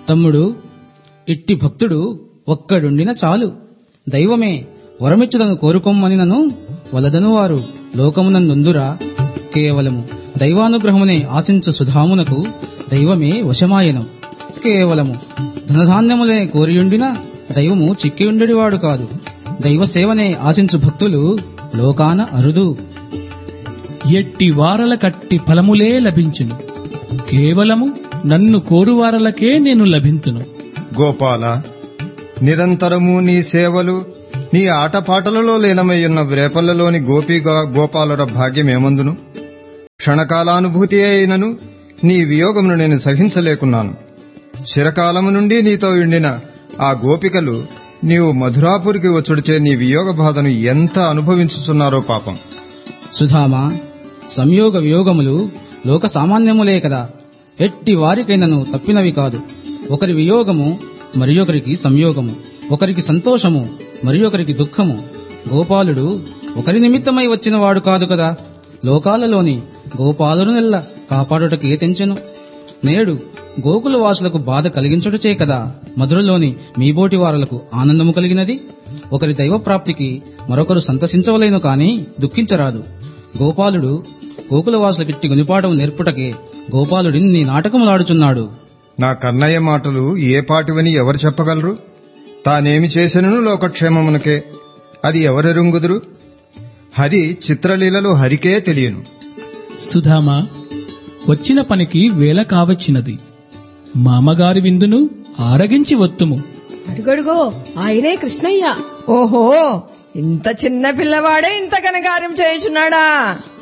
తమ్ముడు ఇట్టి భక్తుడు ఒక్కడుండిన చాలు దైవమే వరమిచ్చుదను కోరుకొమ్మనినను వలదను వారు లోకమునందుందురా కేవలము దైవానుగ్రహమునే ఆశించు సుధామునకు దైవమే వశమాయను కేవలము ధనధాన్యములే కోరియుండిన దైవము చిక్కియుండెడివాడు కాదు దైవ సేవనే ఆశించు భక్తులు లోకాన అరుదు ఎట్టి వారల కట్టి ఫలములే లభించును కేవలము నన్ను కోరువారలకే నేను లభింతును గోపాల నిరంతరము నీ సేవలు నీ ఆటపాటలలో లీనమయ్యున్న వ్రేపల్లలోని గోపిగా గోపాలుర భాగ్యమేమందును క్షణకాలానుభూతి అయినను నీ వియోగమును నేను సహించలేకున్నాను చిరకాలము నుండి నీతో ఉండిన ఆ గోపికలు నీవు మధురాపురికి వచ్చుడిచే నీ వియోగ బాధను ఎంత అనుభవించుతున్నారో పాపం సుధామ సంయోగ వియోగములు లోక సామాన్యములే కదా ఎట్టి వారికైనను తప్పినవి కాదు ఒకరి వియోగము మరి ఒకరికి సంయోగము ఒకరికి సంతోషము మరి ఒకరికి దుఃఖము గోపాలుడు ఒకరి నిమిత్తమై వచ్చినవాడు కాదు కదా లోకాలలోని గోపాలుడు నెల్ల కాపాడుటకే తెంచెను నేడు గోకుల వాసులకు బాధ కలిగించుటచే కదా మధురలోని మీబోటి వారులకు ఆనందము కలిగినది ఒకరి దైవ ప్రాప్తికి మరొకరు సంతసించవలేను కాని దుఃఖించరాదు గోపాలుడు గోకుల వాసులకిట్టి గునిపాఠం నేర్పుటకే గోపాలుడిన్ని నాటకములాడుచున్నాడు నా కన్నయ్య మాటలు ఏ పాటివని ఎవరు చెప్పగలరు తానేమి చేసినను లోకక్షేమమునకే అది ఎవరెరుంగుదురు హరి చిత్రలీలలు హరికే తెలియను సుధామా వచ్చిన పనికి వేళ కావచ్చినది మామగారి విందును ఆరగించి వత్తుము అడుగడుగో ఆయనే కృష్ణయ్య ఓహో ఇంత చిన్న పిల్లవాడే ఇంత కనకార్యం చేయుచున్నాడా